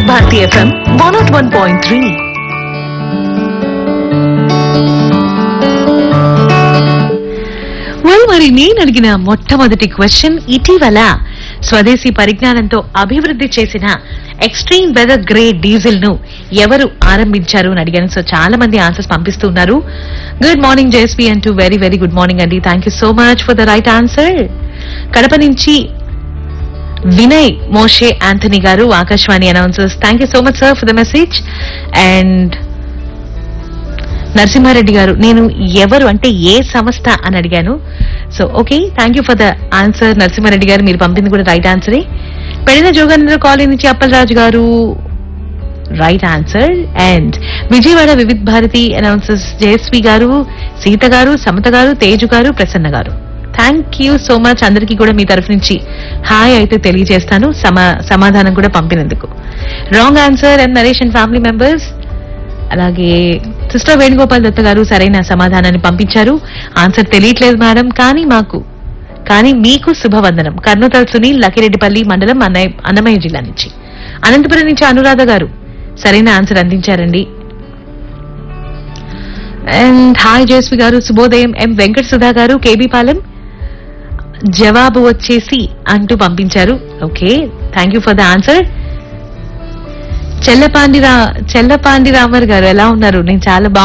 Bharati FM one nought one point three well మరి నేను అడిగిన మొట్టమొదటి క్వశ్చన్ ఇటీవల స్వదేశీ పరిజ్ఞానంతో అభివృద్ధి చేసిన ఎక్స్ట్రీమ్ వెదర్ గ్రే డీజిల్ ను ఎవరు ఆరంభించారు అని అడిగాను సో చాలా మంది ఆన్సర్స్ పంపిస్తున్నారు గుడ్ మార్నింగ్ జేఎస్పీ అంటూ వెరీ వెరీ గుడ్ మార్నింగ్ అండి thank you so much for the right answer Kadapa నుంచి వినయ్ మోషే యాంథనీ గారు Akashvani announcers thank you so much sir for the message and Narasimha Reddy గారు నేను ఎవరు అంటే ఏ సంస్థ అని అడిగాను so okay thank you for the answer Narasimha Reddy గారు మీరు పంపింది కూడా రైట్ ఆన్సరే పెడిన జోగేంద్ర కాలనీ నుంచి అప్పలరాజు గారు right answer and Vijayawada Vividh Bharati announcers Jayashree గారు సీత గారు సమత గారు తేజు గారు ప్రసన్న గారు థ్యాంక్ యూ సో మచ్ అందరికీ కూడా మీ తరఫు నుంచి హాయ్ అయితే తెలియజేస్తాను సమా సమాధానం కూడా పంపినందుకు wrong answer and Naresh and family members అలాగే సిస్టర్ వేణుగోపాల్ దత్త గారు సరైన సమాధానాన్ని పంపించారు ఆన్సర్ తెలియట్లేదు మేడం కానీ మాకు కానీ మీకు శుభవందనం కర్నూతల్ సునీల్ లకిరెడ్డిపల్లి మండలం అన్నయ్య అన్నమయ్య జిల్లా నుంచి అనంతపురం నుంచి అనురాధ గారు సరైన ఆన్సర్ అందించారండి అండ్ హాయ్ జయస్వి గారు శుభోదయం ఎం వెంకట సుధా గారు కేబీ పాలెం జవాబు వచ్చేసి అంటూ పంపించారు okay thank you for the answer Chellapandi రా చెల్లపాండి రామర్ గారు ఎలా ఉన్నారు నేను చాలా బాగా